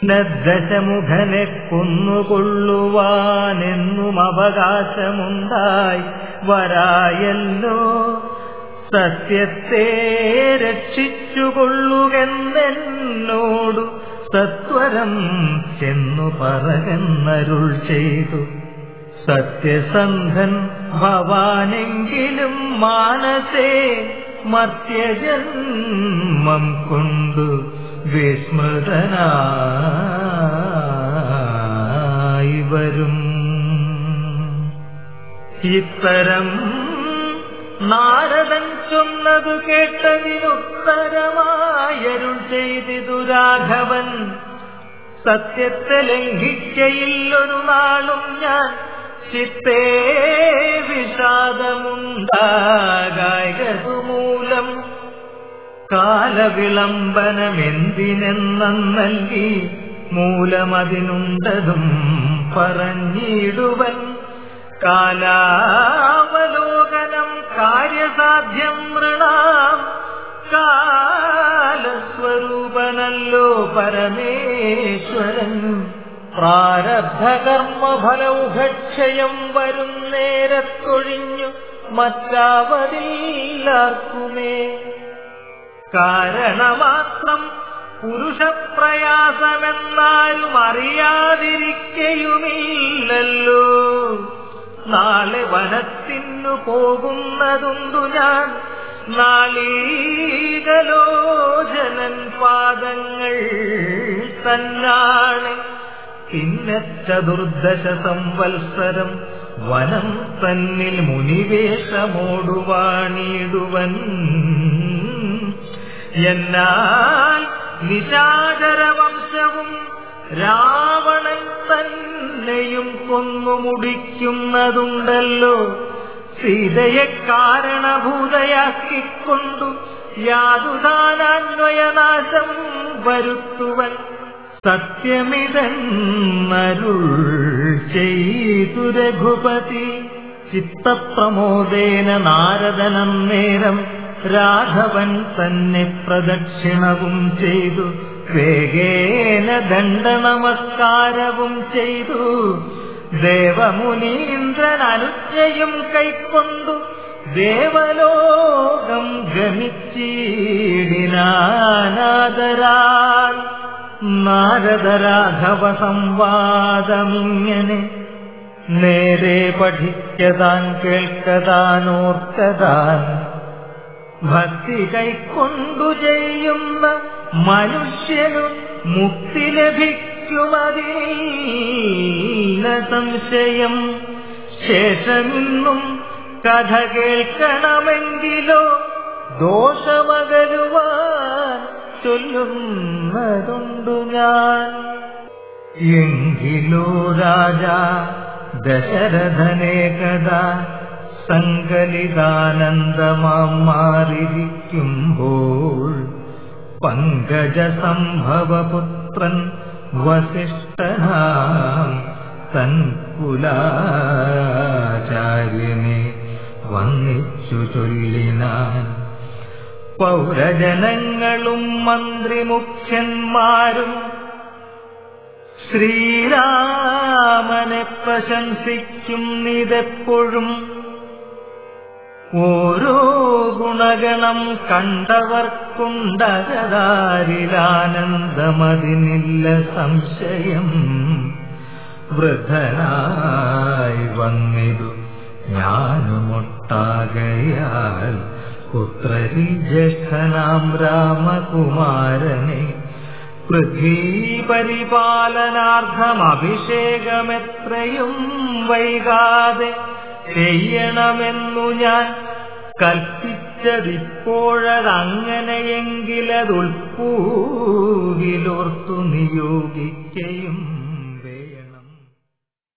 ദശമുഖനെ കൊന്നുകൊള്ളുവാനെന്നും അവകാശമുണ്ടായി വരായല്ലോ സത്യത്തെ രക്ഷിച്ചുകൊള്ളുകെന്നെന്നോടു സത്വരം ചെന്നു പറകന്നരുൾ ചെയ്തു സത്യസന്ധൻ ഭവാനെങ്കിലും മാനസേ മർത്യജന്മം കൊണ്ടു വിസ്മൃതനായി വരും ഇത്തരം നാരദൻ ചൊന്നതു കേട്ടതിനുത്തരമായരുൾ ചെയ്തിതു രാഘവൻ സത്യത്തെ ലംഘിക്കയില്ലൊരു നാളും ഞാൻ ചിത്തേ വിഷാദമുണ്ടാകായതു മൂലം കാലവിളംബനമെന്തിനെന്ന നൽകി മൂലമതിനുണ്ടതും പറഞ്ഞിടുവൻ കാലാവലോകനം കാര്യസാധ്യം നൃണാം കാലസ്വരൂപനല്ലോ പരമേശ്വരൻ പ്രാരബ്ധകർമ്മഫലൗഘക്ഷയം വരും നേരത്തൊഴിഞ്ഞു മറ്റാവതില്ലാർക്കുമേ കാരണമാത്രം പുരുഷപ്രയാസമെന്നാലും അറിയാതിരിക്കയുമില്ലല്ലോ നാളെ വനത്തിനു പോകുന്നതുണ്ടു ഞാൻ നാളീകലോചനൻ പാദങ്ങൾ തന്നാണ് പിന്നെ ചതുർദശ സംവത്സരം വനം തന്നിൽ മുനിവേഷമോടുവാണിടുവൻ എന്നാൽ നിശാചരവംശവും രാവണൻ തന്നെയും കൊന്നു മുടിക്കുന്നതുണ്ടല്ലോ സീതയെ കാരണഭൂതയാക്കിക്കൊണ്ടു യാതുദാനാന്വയനാശം വരുത്തുവൻ സത്യമിതന്നരുൾ ചെയ്തു രഘുപതി ചിത്തപ്രമോദേന നാരദനം നേരം രാഘവൻ തന്നെ പ്രദക്ഷിണവും ചെയ്തു വേഗേന ദണ്ഡനമസ്കാരവും ചെയ്തു ദേവമുനീന്ദ്രൻ അനുജ്ഞയും കൈക്കൊണ്ടു ദേവലോകം ഗമിച്ചീടിനാനാദരാൽ നാരദരാഘവ സംവാദമിങ്ങനെ നേരെ പഠിക്കതാൻ കേൾക്കതാൻ ഓർക്കതാൻ ഭക്തി കൈക്കൊണ്ടു ചെയ്യുന്ന മനുഷ്യനു മുക്തി ലഭിക്കുമതില്ല സംശയം ശേഷമിന്നും കഥ കേൾക്കണമെങ്കിലോ ദോഷമകലുവാൻ ചൊല്ലുന്നതുണ്ടു ഞാൻ എങ്കിലോ രാജാ ദശരഥനെ കഥാ സങ്കലിതാനന്ദമാം മാറിയിരിക്കുമ്പോൾ പങ്കജ സംഭവപുത്രൻ വസിഷ്ഠനാം തൻ കുലാചാര്യനെ വന്നിച്ചു ചൊല്ലിനാൻ പൗരജനങ്ങളും മന്ത്രിമുഖ്യന്മാരും ശ്രീരാമനെ പ്രശംസിക്കുന്നിതെപ്പോഴും ഓരോ ഗുണഗണം കണ്ടവർക്കുണ്ടകതാരിലാനന്ദമതിനില്ല സംശയം വൃദ്ധനായി വന്നിതു ഞാനുമൊട്ടാകയാൽ പുത്രരിൽ ജ്യേഷ്ഠനാം രാമകുമാരനെ പൃഥ്വീ പരിപാലനാർത്ഥം അഭിഷേകമെത്രയും വൈകാതെ ചെയ്യണമെന്നു ഞാൻ കൽപ്പിച്ചതിപ്പോഴതങ്ങനെയെങ്കിലതുൾപ്പൂവിലോർത്തു നിയോഗിക്കയും